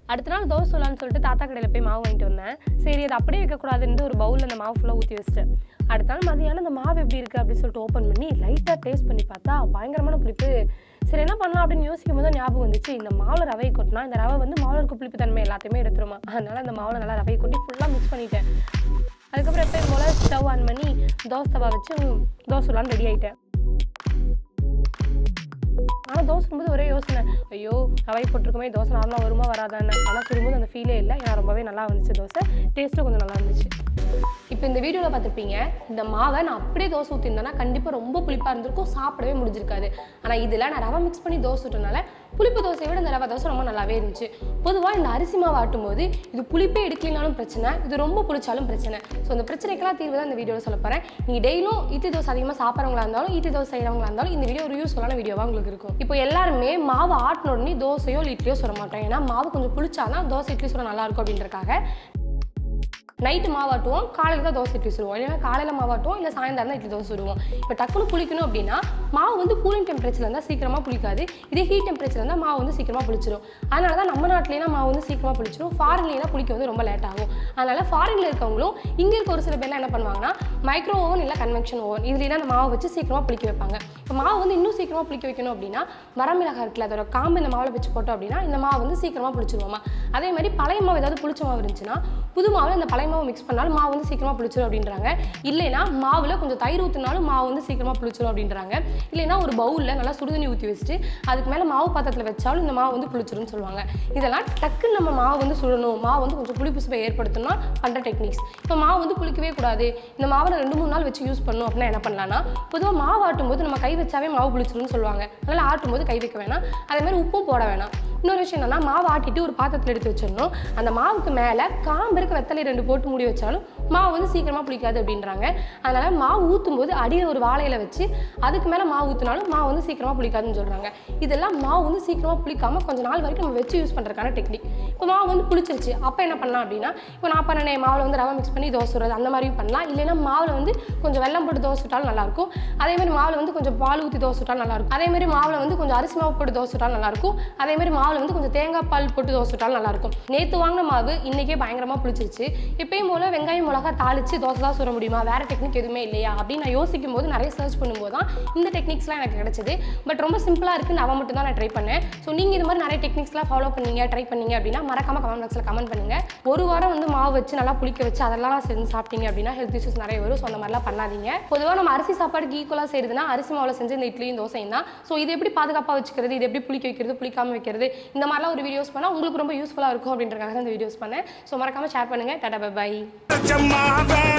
அடுத்த நாள் தோசை சொல்லலாம்னு சொல்லிட்டு தாத்தா கடையில் போய் மாவு வாங்கிட்டு வந்தேன் சரி அது அப்படியே வைக்கக்கூடாதுன்னு ஒரு பவுலில் அந்த மாவு ஃபுல்லாக ஊற்றி வச்சிட்டேன் அடுத்த நாள் மதியானம் அந்த மாவு எப்படி இருக்குது அப்படின்னு சொல்லிட்டு ஓப்பன் பண்ணி லைட்டாக டேஸ்ட் பண்ணி பார்த்தா பயங்கரமான புளிப்பு சரி என்ன பண்ணலாம் அப்படின்னு யோசிக்கும் போது தான் ஞாபகம் வந்துச்சு இந்த மாவில் ரவை கொட்டினா இந்த ரவை வந்து மாவில் இருக்க புளிப்பு தன்மை எல்லாத்தையுமே எடுத்துருமா அதனால அந்த மாவில் நல்லா ரவை கொட்டி ஃபுல்லாக மிக்ஸ் பண்ணிட்டேன் அதுக்கப்புறம் எப்பயும் போல் ஸ்டவ் ஆன் பண்ணி தோசை தவா வச்சு தோசை சுடலான்னு ரெடி ஆகிட்டேன் ஆனால் தோசை சுடும்போது ஒரே யோசனை ஐயோ ரவை போட்டிருக்குமே தோசை நார்மலாக வருமா வராதான்னு ஆனால் சுடும்போது அந்த ஃபீலே இல்லை ஏன்னா ரொம்பவே நல்லா வந்துச்சு தோசை டேஸ்ட்டும் கொஞ்சம் நல்லா இருந்துச்சு இப்போ இந்த வீடியோவில் பார்த்துருப்பீங்க இந்த மாவை நான் அப்படியே தோசை ஊற்றிருந்தேன்னா கண்டிப்பாக ரொம்ப புளிப்பாக இருந்திருக்கும் சாப்பிடவே முடிஞ்சிருக்காது ஆனால் இதில் நான் ரவை மிக்ஸ் பண்ணி தோசை சுட்டனால புளிப்பு தோசையை விட இந்த ரவை தோசை ரொம்ப நல்லாவே இருந்துச்சு பொதுவாக இந்த அரிசி மாவு ஆட்டும் போது இது புளிப்பே எடுக்கலினாலும் பிரச்சனை இது ரொம்ப புளிச்சாலும் பிரச்சனை ஸோ இந்த பிரச்சனைக்கெல்லாம் தீர்வு தான் இந்த வீடியோவில் சொல்ல போகிறேன் நீங்கள் டெய்லியும் இட்லி தோசை அதிகமாக சாப்பிட்றவங்களா இருந்தாலும் இட்லி தோசை செய்கிறவங்களா இருந்தாலும் இந்த வீடியோ ஒரு யூஸ்ஃபுல்லான வீடியோவாக உங்களுக்கு இருக்கும் இப்போ எல்லாருமே மாவு ஆட்டின உடனே தோசையோ இல்லை இட்லியோ சுட மாட்டோம் ஏன்னா மாவு கொஞ்சம் புளிச்சாதான் தோசை இட்லி சுட நல்லா இருக்கும் அப்படின்றக்காக நைட்டு மாவாட்டுவோம் காலையில் தான் தோசை இட்லி சுடுவோம் இல்லைன்னா காலையில் மாவாட்டுவோம் இல்லை சாயந்தரம் தான் இட்லி தோசை சுடுவோம் இப்போ டக்குனு புளிக்கணும் அப்படின்னா மாவு வந்து கூலிங் டெம்பரேச்சர் இருந்தால் சீக்கிரமாக புளிக்காது இதே ஹீட் டெம்பரேச்சர் இருந்தால் மாவு வந்து சீக்கிரமாக புளிச்சிடும் அதனால தான் நம்ம நாட்டிலேயே மாவு வந்து சீக்கிரமாக புளிச்சிடும் ஃபாரின்லேயே புளிக்க வந்து ரொம்ப லேட் ஆகும் அதனால ஃபாரினில் இருக்கவங்களும் இங்கே இருக்க ஒரு சில பேர்லாம் என்ன பண்ணுவாங்கன்னா மைக்ரோ ஓவன் இல்லை கன்வெக்ஷன் ஓவன் இதுலேயே அந்த மாவை வச்சு சீக்கிரமாக புளிக்க வைப்பாங்க இப்போ மாவு வந்து இன்னும் சீக்கிரமாக புளிக்க வைக்கணும் அப்படின்னா வரமிளகா இருக்குல்ல அதோட காம்பு இந்த மாவில் வச்சு போட்டோம் அப்படின்னா இந்த மாவு வந்து சீக்கிரமாக புளிச்சிருவோமா அதே மாதிரி பழைய மாவு ஏதாவது புளிச்ச மாவு இருந்துச்சுன்னா புது மாவில் இந்த பழைய மாவு மிக்ஸ் பண்ணாலும் மாவு வந்து சீக்கிரமாக புளிச்சிடும் அப்படின்றாங்க இல்லைன்னா மாவில் கொஞ்சம் தயிர் ஊற்றினாலும் மாவு வந்து சீக்கிரமாக புளிச்சிடும் அப்படின்றாங்க இல்லைன்னா ஒரு பவுலில் நல்லா சுடுதண்ணி ஊற்றி வச்சுட்டு அதுக்கு மேலே மாவு பாத்திரத்தில் வச்சாலும் இந்த மாவு வந்து புளிச்சிரும்னு சொல்லுவாங்க இதெல்லாம் டக்குன்னு நம்ம மாவு வந்து சுடணும் மாவு வந்து கொஞ்சம் புளிப்பு சுவை ஏற்படுத்தணும்னா பண்ணுற டெக்னிக்ஸ் இப்போ மாவு வந்து புளிக்கவே கூடாது இந்த மாவை நான் ரெண்டு மூணு நாள் வச்சு யூஸ் பண்ணணும் அப்படின்னா என்ன பண்ணலாம்னா பொதுவாக மாவு ஆட்டும் போது நம்ம கை வச்சாவே மாவு புளிச்சிரும்னு சொல்லுவாங்க அதனால் ஆட்டும் போது கை வைக்க வேணாம் அதே மாதிரி உப்பும் போட வேணாம் இன்னொரு விஷயம் என்னன்னா மாவு ஆட்டிட்டு ஒரு பாத்திரத்தில் எடுத்து வச்சிடணும் அந்த மாவுக்கு மேலே காம்பு இருக்க வெத்தலை ரெண்டு போட்டு மூடி வச்சாலும் மாவு வந்து சீக்கிரமாக புளிக்காது அப்படின்றாங்க அதனால் மாவு ஊற்றும் போது அடியில் ஒரு வாழையில வச்சு அதுக்கு மேலே மாவு ஊற்றினாலும் மாவு வந்து சீக்கிரமாக புளிக்காதுன்னு சொல்கிறாங்க இதெல்லாம் மாவு வந்து சீக்கிரமாக புளிக்காமல் கொஞ்சம் நாள் வரைக்கும் நம்ம வச்சு யூஸ் பண்ணுறதுக்கான டெக்னிக் இப்போ மாவு வந்து புளிச்சிருச்சு அப்போ என்ன பண்ணலாம் அப்படின்னா இப்போ நான் பண்ணனே மாவில் வந்து ரவை மிக்ஸ் பண்ணி தோசை சுடுறது அந்த மாதிரியும் பண்ணலாம் இல்லைன்னா மாவில் வந்து கொஞ்சம் வெள்ளம் போட்டு தோசை சுட்டாலும் நல்லாயிருக்கும் அதே மாதிரி மாவில் வந்து கொஞ்சம் பால் ஊற்றி தோசை சுட்டாலும் நல்லாயிருக்கும் அதே மாதிரி மாவில் வந்து கொஞ்சம் அரிசி மாவு போட்டு தோசை சுட்டாலும் நல்லாயிருக்கும் அதே மாதிரி மாவில் வந்து கொஞ்சம் தேங்காய் பால் போட்டு தோசை சுட்டாலும் நல்லாயிருக்கும் நேற்று வாங்கின மாவு இன்றைக்கே பயங்கரமாக புளிச்சிருச்சு எப்பயும் போல் வெங்காயம் மிளகா தாளித்து தோசை தான் சுட முடியுமா வேறு டெக்னிக் எதுவுமே இல்லையா அப்படின்னு நான் யோசிக்கும் போது நிறைய சர்ச் பண்ணும்போது தான் இந்த டெக்னிக்ஸ்லாம் எனக்கு கிடைச்சது பட் ரொம்ப சிம்பிளாக இருக்குன்னு அவன் மட்டும் தான் நான் ட்ரை பண்ணேன் ஸோ நீங்கள் இது மாதிரி நிறைய டெக்னிக்ஸ்லாம் ஃபாலோ பண்ணீங்க ட்ரை பண்ணீங்க அப்படின்னா மறக்காம கமெண்ட் பாக்ஸில் கமெண்ட் பண்ணுங்க ஒரு வாரம் வந்து மாவு வச்சு நல்லா புளிக்க வச்சு அதெல்லாம் செஞ்சு சாப்பிட்டீங்க அப்படின்னா ஹெல்த் இஷ்யூஸ் நிறைய வரும் ஸோ அந்த மாதிரிலாம் பண்ணாதீங்க பொதுவாக நம்ம அரிசி சாப்பாடுக்கு ஈக்குவலாக செய்யுதுன்னா அரிசி மாவில் செஞ்சு இந்த இட்லியும் தோசையும் தான் ஸோ இது எப்படி பாதுகாப்பாக வச்சுக்கிறது இது எப்படி புளிக்க வைக்கிறது புளிக்காம வைக்கிறது இந்த மாதிரிலாம் ஒரு வீடியோஸ் பண்ணால் உங்களுக்கு ரொம்ப யூஸ்ஃபுல்லாக இருக்கும் அப்படின்றக்காக தான் இந்த வீடியோஸ் பண்ணேன் ஸோ மறக்காம ஷேர் பண்ணுங்க டாடா பை ஜமாவே